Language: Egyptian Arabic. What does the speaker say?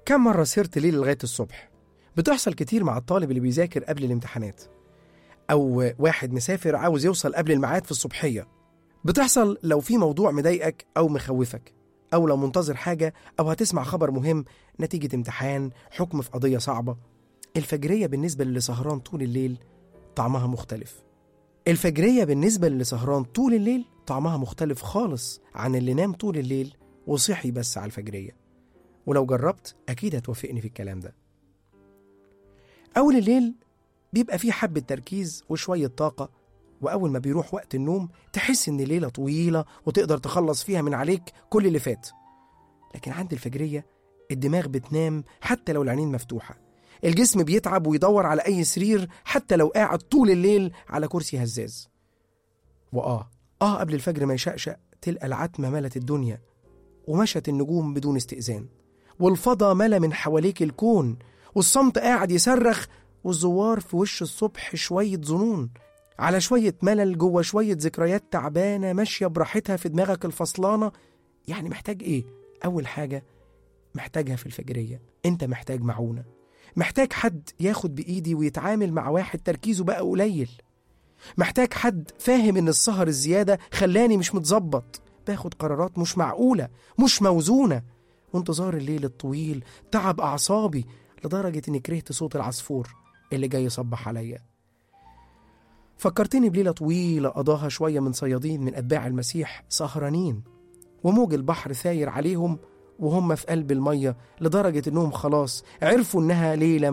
كم مرة سهرت ليل لغاية الصبح؟ بتحصل كتير مع الطالب اللي بيذاكر قبل الامتحانات أو واحد مسافر عاوز يوصل قبل الميعاد في الصبحية بتحصل لو في موضوع مضايقك أو مخوفك أو لو منتظر حاجة أو هتسمع خبر مهم نتيجة امتحان حكم في قضية صعبة الفجرية بالنسبة للي سهران طول الليل طعمها مختلف الفجرية بالنسبة للي سهران طول الليل طعمها مختلف خالص عن اللي نام طول الليل وصحي بس على الفجرية ولو جربت أكيد هتوافقني في الكلام ده أول الليل بيبقى فيه حبة تركيز وشوية طاقة وأول ما بيروح وقت النوم تحس إن ليلة طويلة وتقدر تخلص فيها من عليك كل اللي فات لكن عند الفجرية الدماغ بتنام حتى لو العينين مفتوحة الجسم بيتعب ويدور على أي سرير حتى لو قاعد طول الليل على كرسي هزاز وآه آه قبل الفجر ما يشقشق تلقى العتمة ملت الدنيا ومشت النجوم بدون استئذان والفضا ملا من حواليك الكون والصمت قاعد يصرخ والزوار في وش الصبح شوية ظنون على شوية ملل جوه شوية ذكريات تعبانة ماشية براحتها في دماغك الفصلانة يعني محتاج إيه؟ أول حاجة محتاجها في الفجرية أنت محتاج معونة محتاج حد ياخد بإيدي ويتعامل مع واحد تركيزه بقى قليل محتاج حد فاهم إن السهر الزيادة خلاني مش متظبط باخد قرارات مش معقولة مش موزونة وانتظار الليل الطويل تعب أعصابي لدرجة إني كرهت صوت العصفور اللي جاي يصبح عليا فكرتني بليلة طويلة قضاها شوية من صيادين من أتباع المسيح سهرانين وموج البحر ثاير عليهم وهم في قلب المية لدرجة إنهم خلاص عرفوا إنها ليلة